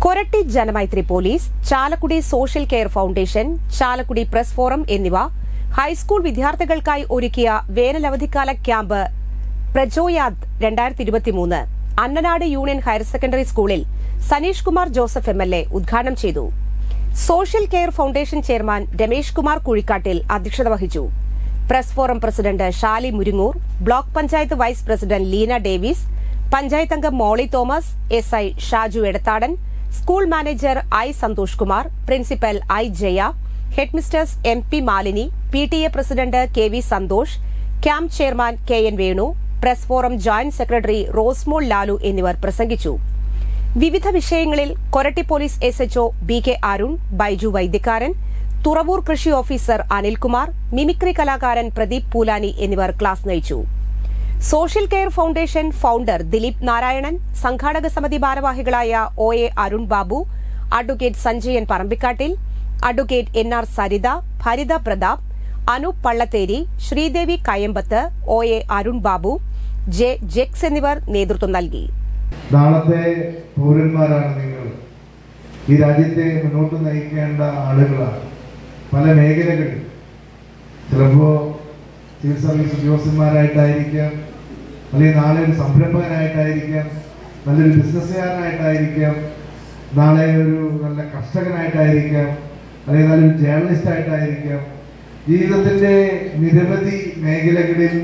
Koratty Janamaithri police Chalakudy social care foundation Chalakudy press forum എന്നിവ high school വിദ്യാർത്ഥികൾക്കായി ഒരുക്കിയ വേനലവധിക്കാല ക്യാമ്പ് പ്രജോയാദ് രണ്ടായിരത്തി ഇരുപത്തിമൂന്ന് അന്നനാട് യൂണിയൻ ഹയർ സെക്കൻഡറി സ്കൂളിൽ Sanish Kumar Joseph M L A ഉദ്ഘാടനം ചെയ്തു social care foundation chairman Ramesh Kumar Kuzhikkattil അധ്യക്ഷത വഹിച്ചു press forum president Shali Muringoor block panchayat vice president Leena Davis panchayat അംഗം Molly Thomas S I Shaju Edathadan school manager I Santhosh Kumar principal I Jaya headmistress M P Malini P T A president K V Santhosh camp chairman K N Venu press forum joint secretary Rosemol Lalu എന്നിവർ പ്രസംഗിച്ചു വിവിധ വിഷയങ്ങളിൽ Koratty police S HO B K Arun Baiju Vaidyakkaran Thuravoor കൃഷി officer Anilkumar mimicry കലാകാരൻ പ്രദീപ് പൂലാനി എന്നിവർ class നയിച്ചു social care foundation founder Dileep Narayanan സംഘാടക സമിതി ഭാരവാഹികളായ O A Arun Babu advocate Sanjayan Parambikattil advocate N R Saritha Bharitha Prathap Anoop Pallatheri Sreedevi Kayambath O A Arun Babu J Jex എന്നിവർ നേതൃത്വം നൽകി നാളത്തെ പൗരന്മാരാണ് നിങ്ങൾ ഈ രാജ്യത്തെ മുന്നോട്ട് നയിക്കേണ്ട ആളുകളാണ് പല മേഖലകളിൽ ചിലപ്പോൾ സിവിൽ സർവീസ് ഉദ്യോഗസ്ഥന്മാരായിട്ടായിരിക്കാം അല്ലെങ്കിൽ നാളെ ഒരു സംരംഭകനായിട്ടായിരിക്കാം നല്ലൊരു ബിസിനസ്സുകാരനായിട്ടായിരിക്കാം നാളെ ഒരു നല്ല കർഷകനായിട്ടായിരിക്കാം അല്ലെങ്കിൽ നല്ലൊരു ജേർണലിസ്റ്റ് ആയിട്ടായിരിക്കാം ജീവിതത്തിന്റെ നിരവധി മേഖലകളിൽ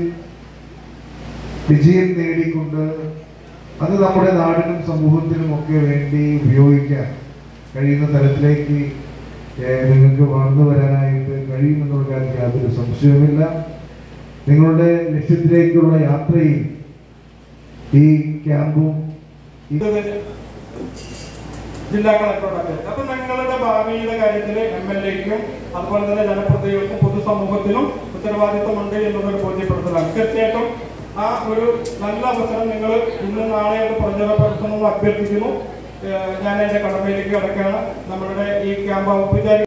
വിജയം നേടിക്കൊണ്ട് അത് നമ്മുടെ നാടിനും സമൂഹത്തിനും ഒക്കെ വേണ്ടി ഉപയോഗിക്കാൻ കഴിയുന്ന തരത്തിലേക്ക് ഏഹ്, നിങ്ങൾക്ക് വളർന്നു വരാനായിട്ട് കഴിയുമെന്നുള്ള കാര്യത്തിൽ യാതൊരു സംശയവുമില്ല നിങ്ങളുടെ ലക്ഷ്യത്തിലേക്കുള്ള യാത്രയിൽ ഈ ക്യാമ്പും ഈ ജില്ലാ കളക്ടറോടൊക്കെ അപ്പൊ ഞങ്ങളുടെ ഭാവിയുടെ കാര്യത്തിൽ എം എൽ എക്കും അതുപോലെ തന്നെ ജനപ്രതിനിധികൾക്കും പൊതുസമൂഹത്തിനും ഉത്തരവാദിത്വമുണ്ട് എന്നുള്ളത് ബോധ്യപ്പെടുത്തലാണ് തീർച്ചയായിട്ടും ആ ഒരു നല്ല അവസരം നിങ്ങൾ ഇന്ന് നാളെ അത് പ്രചോദനപ്പെടുത്തണമെന്ന് അഭ്യർത്ഥിക്കുന്നു ഏഹ് ഞാൻ എന്റെ കടമയിലേക്ക് കിടക്കുകയാണ് നമ്മളുടെ ഈ ക്യാമ്പ് ഔപചാരിക